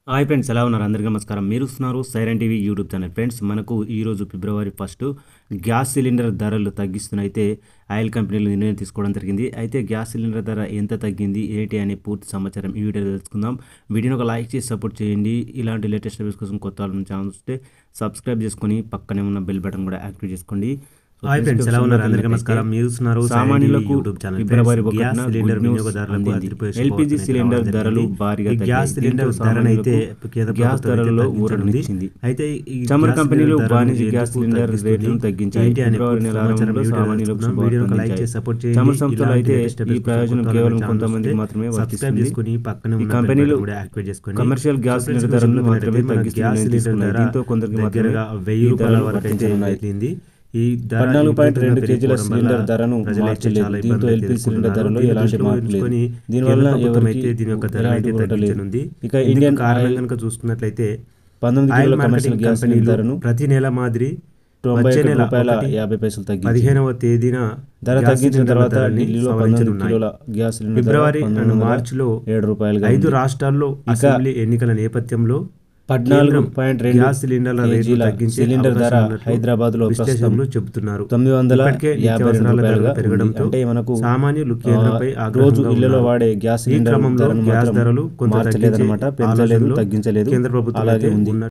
Hi friends ఎలా ఉన్నారు అందరికీ నమస్కారం మీరు చూస్తున్నారు siren TV YouTube channel friends మనకు ఈరోజు ఫిబ్రవరి ఫస్ట్ గ్యాస్ సిలిండర్ ధరలు తగ్గిస్తున్నైతే ఆయిల్ కంపెనీలు నిర్ణయం తీసుకోవడం జరిగింది అయితే గ్యాస్ సిలిండర్ ధర ఎంత తగ్గింది ఏంటి అనే పూర్తి సమాచారం ఈ వీడియోలో తెలుసుకుందాం వీడియోని ఒక లైక్ చేసి సపోర్ట్ చేయండి ఇలాంటి లేటెస్ట్ వీడియోస్ కోసం కొత్త వాళ్ళ ఛానల్ చూస్తే సబ్స్క్రైబ్ చేసుకొని పక్కనే ఉన్న బెల్ బటన్ కూడా యాక్టివేట్ చేసుకోండి So, హాయ్ ఫ్రెండ్స్ ఎలా ఉన్నారు అందరికీ నమస్కారం మీరు చూస్తున్నారు సామాన్యులకు యూట్యూబ్ ఛానల్ ఫిబ్రవరి ఫ్రెండ్స్, గ్యాస్ ఒకటిన సిలిండర్ గుడ్ న్యూస్ వినియోగదారులకు అందింది. అదిరిపోయే ఎల్పిజి శుభవార్త సిలిండర్ రావడం ధరలు జరిగింది. భారీగా ఈ గ్యాస్ తగ్గాయి. సిలిండర్ దీంతో ధరను అయితే సామాన్యులకు కేంద్ర గ్యాస్ ప్రభుత్వం అయితే ధరల్లో తగ్గించనుంది. ఊరటనిచ్చింది అయితే ఈ చమురు గ్యాస్ కంపెనీలు సిలిండర్ ధరను వాణిజ్య ఎందుకు గ్యాస్ సిలిండర్ తగ్గిస్తుంది? రేట్లను తగ్గించాయి ఏంటి అనే ఫిబ్రవరి నెల సమాచారం ఆరంభంలో వీడియోలో సామాన్యులకు తెలుసుకుందాం. వీడియోని ఒక లైక్ శుభవార్తలు చేసి సపోర్ట్ అందించాయి. చేయండి. చమురు సంస్థలు ఇలాంటి అయితే లేటెస్ట్ ఈ అప్డేట్స్ ప్రయోజనం కోసం కేవలం ఛానల్ కొంతమందికి చూస్తే మాత్రమే సబ్స్క్రైబ్ వర్తిస్తుంది చేసుకొని పక్కన ఈ ఉన్న కంపెనీలు బెల్ బటన్ కూడా యాక్టివేట్ చేసుకోండి commercial gas so friends cylinder ధరలను చూసినట్లయితే మాత్రమే మన తగ్గిస్తున్న గ్యాస్ నిర్ణయం సిలిండర్ తీసుకున్నాయి. ధర దీంతో కొందరికి మాత్రమే దగ్గరగా వెయ్యి ఈ రూపాయల ధరలు వరకు అయితే వర్తించనున్నాయి. వెళ్ళింది ఈ ధర పద్నాలుగు పాయింట్ రెండు విపరీతంగా కేజీల పెరిగిపోవడం సిలిండర్ వల్ల ధరను ప్రజలైతే మార్చలేదు చాలా దీంతో ఇబ్బందులు ఎల్పీ సిలిండర్ ఎదుర్కొంటున్నారు. ధరలో దీన్ని ఎలాంటి దృష్టిలో మార్పు లేదు ఉంచుకొని దీనివల్ల కేంద్ర ప్రభుత్వం ఎవరికి అయితే దీని యొక్క ధర ఎలాంటి అయితే ఊరట లేదు తగ్గించనుంది ఇక ఇండియన్ ఇండియన్ కారణం ఆయిల్ కనుక చూసుకున్నట్లయితే పంతొమ్మిది ఆయిల్ కిలోల కమర్షియల్ మార్కెటింగ్ గ్యాస్ సిలిండర్ ధరను కంపెనీలు ప్రతి నెల మాదిరి తొంభై వచ్చే ఒక్క నెల రూపాయల ఒకటి యాభై పైసలు తగ్గింది పదిహేనవ తేదీన ధర గ్యాస్ తగ్గించిన సిలిండర్ల తర్వాత ధరని ఢిల్లీలో పంతొమ్మిది సవరించనున్నాయి. కిలోల గ్యాస్ సిలిండర్ ధర ఫిబ్రవరి అండ్ పంతొమ్మిది వందల మార్చిలో ఏడు రూపాయలుగా ఐదు ఉంది. రాష్ట్రాల్లో అసెంబ్లీ ఎన్నికల నేపథ్యంలో పద్నాలుగు కేంద్రం పాయింట్ రెండు గ్యాస్ సిలిండర్ల రేట్లు కేజీల తగ్గించే సిలిండర్ ధర అవకాశం ఉన్నట్లు హైదరాబాద్ లో ప్రస్తుతం విశ్లేషకులు చెబుతున్నారు తొమ్మిది వందల ఇప్పటికే యాభై రెండు నిత్యావసరాల రూపాయలుగా ధరలు ఉంది. పెరగడంతో అంటే మనకు సామాన్యులు ఆ, కేంద్రంపై రోజు ఆగ్రహంగా ఇళ్లలో ఉన్నారు. వాడే గ్యాస్ ఈ సిలిండర్ క్రమంలో ధరను గ్యాస్ మాత్రం ధరలు కొంత మార్చలేదన్నమాట తగ్గించే పెంచలేదు ఆలోచనలో తగ్గించలేదు కేంద్ర ప్రభుత్వం అలాగే అయితే ఉంది ఉన్నట్టు